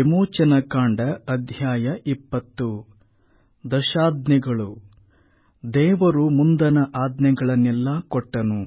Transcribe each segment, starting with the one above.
ವಿಮೋಚನಕಾಂಡ ಅಧ್ಯಾಯ ಇಪ್ಪತ್ತು ದಶಾಜ್ಞೆಗಳು ದೇವರು ಮುಂದಣ ಆಜ್ಞೆಗಳನ್ನೆಲ್ಲಾ ಕೊಟ್ಟನು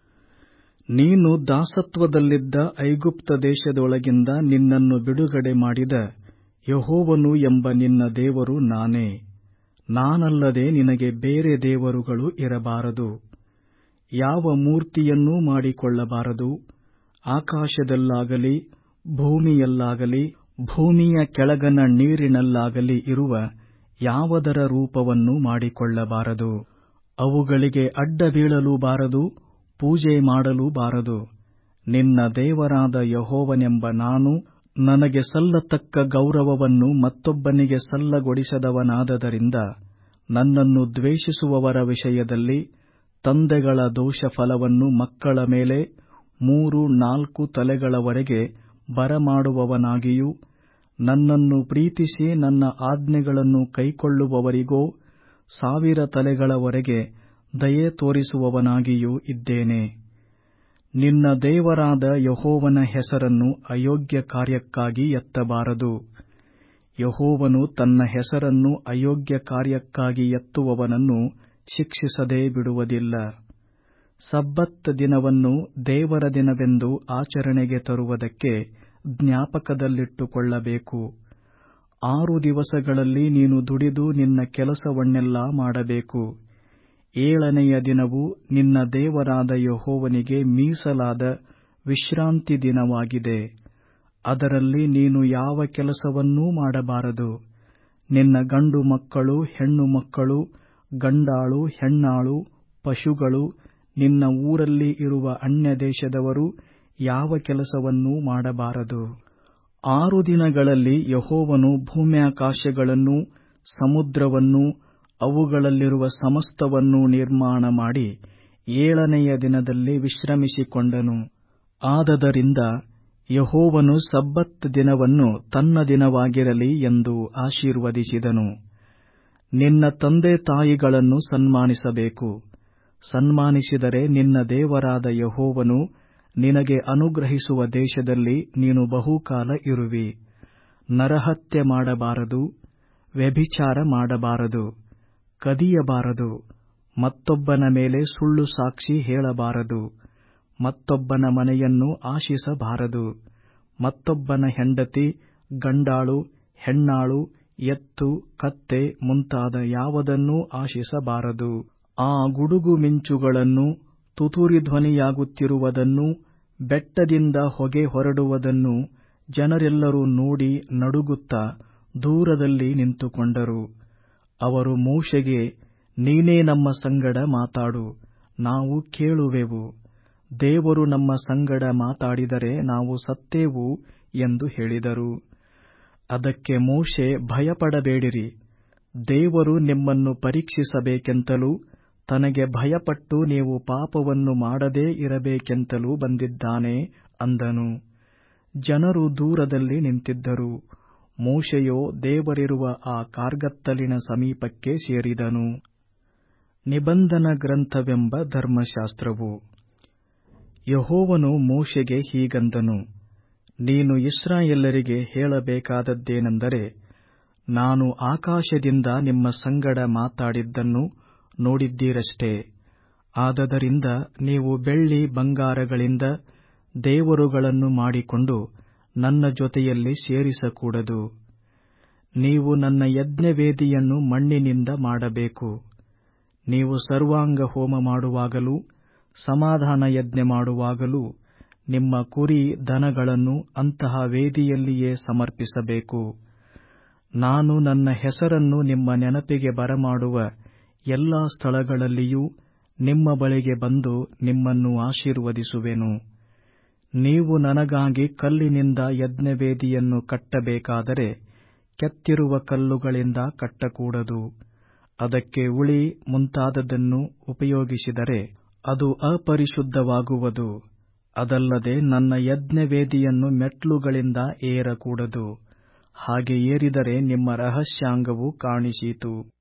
ನೀನು ದಾಸತ್ವದಲ್ಲಿದ್ದ ಐಗುಪ್ತ ದೇಶದೊಳಗಿಂದ ನಿನ್ನನ್ನು ಬಿಡುಗಡೆ ಮಾಡಿದ ಯೆಹೋವನು ಎಂಬ ನಿನ್ನ ದೇವರು ನಾನೇ ನಾನಲ್ಲದೆ ನಿನಗೆ ಬೇರೆ ದೇವರುಗಳು ಇರಬಾರದು ಯಾವ ಮೂರ್ತಿಯನ್ನೂ ಮಾಡಿಕೊಳ್ಳಬಾರದು ಆಕಾಶದಲ್ಲಾಗಲಿ ಭೂಮಿಯಲ್ಲಾಗಲಿ ಭೂಮಿಯ ಕೆಳಗಣ ನೀರಿನಲ್ಲಾಗಲಿ ಇರುವ ಯಾವುದರ ರೂಪವನ್ನೂ ಮಾಡಿಕೊಳ್ಳಬಾರದು ಅವುಗಳಿಗೆ ಅಡ್ಡಬೀಳಲೂ ಬಾರದು ಪೂಜೆ ಮಾಡಲೂ ಬಾರದು ನಿನ್ನ ದೇವರಾದ ಯೆಹೋವನೆಂಬ ನಾನು ನನಗೆ ಸಲ್ಲತಕ್ಕ ಗೌರವವನ್ನು ಮತ್ತೊಬ್ಬನಿಗೆ ಸಲ್ಲಗೊಡಿಸದವನಾದ್ದರಿಂದ ನನ್ನನ್ನು ದ್ವೇಷಿಸುವವರ ವಿಷಯದಲ್ಲಿ ತಂದೆಗಳ ದೋಷಫಲವನ್ನು ಮಕ್ಕಳ ಮೇಲೆ ಮೂರು ನಾಲ್ಕು ತಲೆಗಳವರೆಗೆ ಬರಮಾಡುವವನಾಗಿಯೂ ನನ್ನನ್ನು ಪ್ರೀತಿಸಿ ನನ್ನ ಆಜ್ಞೆಗಳನ್ನು ಕೈಕೊಳ್ಳುವವರಿಗೋ ಸಾವಿರ ತಲೆಗಳವರೆಗೆ ದಯೆ ತೋರಿಸುವವನಾಗಿಯೂ ಇದ್ದೇನೆ ನಿನ್ನ ದೇವರಾದ ಯೆಹೋವನ ಹೆಸರನ್ನು ಅಯೋಗ್ಯ ಕಾರ್ಯಕ್ಕಾಗಿ ಎತ್ತಬಾರದು ಯೆಹೋವನು ತನ್ನ ಹೆಸರನ್ನು ಅಯೋಗ್ಯ ಕಾರ್ಯಕ್ಕಾಗಿ ಎತ್ತುವವನನ್ನು ಶಿಕ್ಷಿಸದೆ ಬಿಡುವುದಿಲ್ಲ ಸಬ್ಬತ್ ದಿನವನ್ನು ದೇವರ ದಿನವೆಂದು ಆಚರಣೆಗೆ ತರುವುದಕ್ಕೆ ಜ್ಞಾಪಕದಲ್ಲಿಟ್ಟುಕೊಳ್ಳಬೇಕು ಆರು ದಿವಸಗಳಲ್ಲಿ ನೀನು ದುಡಿದು ನಿನ್ನ ಕೆಲಸವನ್ನೆಲ್ಲಾ ಮಾಡಬೇಕು ಏಳನೆಯ ದಿನವು ನಿನ್ನ ದೇವರಾದ ಯೆಹೋವನಿಗೆ ಮೀಸಲಾದ ವಿಶ್ರಾಂತಿ ದಿನವಾಗಿದೆ ಅದರಲ್ಲಿ ನೀನು ಯಾವ ಕೆಲಸವನ್ನೂ ಮಾಡಬಾರದು ನಿನ್ನ ಗಂಡು ಮಕ್ಕಳು ಹೆಣ್ಣು ಮಕ್ಕಳು ಗಂಡಾಳು ಹೆಣ್ಣಾಳು ಪಶುಗಳು ನಿನ್ನ ಊರಲ್ಲಿ ಇರುವ ಅನ್ಯದೇಶದವರು ಯಾವ ಕೆಲಸವನ್ನೂ ಮಾಡಬಾರದು ಆರು ದಿನಗಳಲ್ಲಿ ಯೆಹೋವನು ಭೂಮ್ಯಾಕಾಶಗಳನ್ನೂ ಸಮುದ್ರವನ್ನೂ ಅವುಗಳಲ್ಲಿರುವ ಸಮಸ್ತವನ್ನೂ ನಿರ್ಮಾಣ ಮಾಡಿ ಏಳನೆಯ ದಿನದಲ್ಲಿ ವಿಶ್ರಮಿಸಿಕೊಂಡನು ಆದದರಿಂದ ಯೆಹೋವನು ಸಬ್ಬತ್ ದಿನವನ್ನು ತನ್ನ ದಿನವಾಗಿರಲಿ ಎಂದು ಆಶೀರ್ವದಿಸಿದನು ನಿನ್ನ ತಂದೆ ತಾಯಿಗಳನ್ನು ಸನ್ಮಾನಿಸಬೇಕು ಸನ್ಮಾನಿಸಿದರೆ ನಿನ್ನ ದೇವರಾದ ಯೆಹೋವನು ನಿನಗೆ ಅನುಗ್ರಹಿಸುವ ದೇಶದಲ್ಲಿ ನೀನು ಬಹುಕಾಲ ಇರುವಿ ನರಹತ್ಯೆ ಮಾಡಬಾರದು ವ್ಯಭಿಚಾರ ಮಾಡಬಾರದು ಕದಿಯಬಾರದು ಮತ್ತೊಬ್ಬನ ಮೇಲೆ ಸುಳ್ಳು ಸಾಕ್ಷಿ ಹೇಳಬಾರದು ಮತ್ತೊಬ್ಬನ ಮನೆಯನ್ನು ಆಶಿಸಬಾರದು ಮತ್ತೊಬ್ಬನ ಹೆಂಡತಿ ಗಂಡಾಳು ಹೆಣ್ಣಾಳು ಎತ್ತು ಕತ್ತೆ ಮುಂತಾದ ಯಾವುದನ್ನೂ ಆಶಿಸಬಾರದು ಆ ಗುಡುಗು ಮಿಂಚುಗಳನ್ನು ತುತೂರಿ ಧ್ವನಿಯಾಗುತ್ತಿರುವುದನ್ನೂ ಬೆಟ್ಟದಿಂದ ಹೊಗೆ ಹೊರಡುವುದನ್ನು ಜನರೆಲ್ಲರೂ ನೋಡಿ ನಡುಗುತ್ತಾ ದೂರದಲ್ಲಿ ನಿಂತುಕೊಂಡರು ಅವರು ಮೋಶೆಗೆ ನೀನೇ ನಮ್ಮ ಸಂಗಡ ಮಾತಾಡು ನಾವು ಕೇಳುವೆವು ದೇವರು ನಮ್ಮ ಸಂಗಡ ಮಾತಾಡಿದರೆ ನಾವು ಸತ್ತೇವು ಎಂದು ಹೇಳಿದರು ಅದಕ್ಕೆ ಮೋಶೆ ಭಯಪಡಬೇಡಿರಿ ದೇವರು ನಿಮ್ಮನ್ನು ಪರೀಕ್ಷಿಸಬೇಕೆಂತಲೂ ತನಗೆ ಭಯಪಟ್ಟು ನೀವು ಪಾಪವನ್ನು ಮಾಡದೇ ಇರಬೇಕೆಂತಲೂ ಬಂದಿದ್ದಾನೆ ಅಂದನು ಜನರು ದೂರದಲ್ಲಿ ನಿಂತಿದ್ದರು ಮೋಶೆಯೋ ದೇವರಿರುವ ಆ ಕಾರ್ಗತ್ತಲಿನ ಸಮೀಪಕ್ಕೆ ಸೇರಿದನು ನಿಬಂಧನ ಗ್ರಂಥವೆಂಬ ಧರ್ಮಶಾಸ್ತ್ರವು ಯೆಹೋವನು ಮೋಶೆಗೆ ಹೀಗಂದನು ನೀನು ಇಸ್ರಾಯೇಲರಿಗೆ ಹೇಳಬೇಕಾದದ್ದೇನೆಂದರೆ ನಾನು ಆಕಾಶದಿಂದ ನಿಮ್ಮ ಸಂಗಡ ಮಾತಾಡಿದ್ದನ್ನು ನೋಡಿದ್ದೀರಷ್ಟೇ ಆದದರಿಂದ ನೀವು ಬೆಳ್ಳಿ ಬಂಗಾರಗಳಿಂದ ದೇವರುಗಳನ್ನು ಮಾಡಿಕೊಂಡು ನನ್ನ ಜೊತೆಯಲ್ಲಿ ಸೇರಿಸಕೂಡದು ನೀವು ನನ್ನ ಯಜ್ಞವೇದಿಯನ್ನು ಮಣ್ಣಿನಿಂದ ಮಾಡಬೇಕು ನೀವು ಸರ್ವಾಂಗ ಹೋಮ ಮಾಡುವಾಗಲೂ ಸಮಾಧಾನ ಯಜ್ಞ ಮಾಡುವಾಗಲೂ ನಿಮ್ಮ ಕುರಿ ದನಗಳನ್ನು ಅಂತಹ ವೇದಿಯಲ್ಲಿಯೇ ಸಮರ್ಪಿಸಬೇಕು ನಾನು ನನ್ನ ಹೆಸರನ್ನು ನಿಮ್ಮ ನೆನಪಿಗೆ ಬರಮಾಡುವ ಎಲ್ಲಾ ಸ್ಥಳಗಳಲ್ಲಿಯೂ ನಿಮ್ಮ ಬಳಿಗೆ ಬಂದು ನಿಮ್ಮನ್ನು ಆಶೀರ್ವದಿಸುವೆನು ನೀವು ನನಗಾಗಿ ಕಲ್ಲಿನಿಂದ ಯಜ್ಞವೇದಿಯನ್ನು ಕಟ್ಟಬೇಕಾದರೆ ಕೆತ್ತಿರುವ ಕಲ್ಲುಗಳಿಂದ ಕಟ್ಟಕೂಡದು ಅದಕ್ಕೆ ಉಳಿ ಮುಂತಾದದನ್ನು ಉಪಯೋಗಿಸಿದರೆ ಅದು ಅಪರಿಶುದ್ಧವಾಗುವುದು ಅದಲ್ಲದೆ ನನ್ನ ಯಜ್ಞವೇದಿಯನ್ನು ಮೆಟ್ಲುಗಳಿಂದ ಏರಕೂಡದು ಹಾಗೆ ಏರಿದರೆ ನಿಮ್ಮ ರಹಸ್ಯಾಂಗವು ಕಾಣಿಸೀತು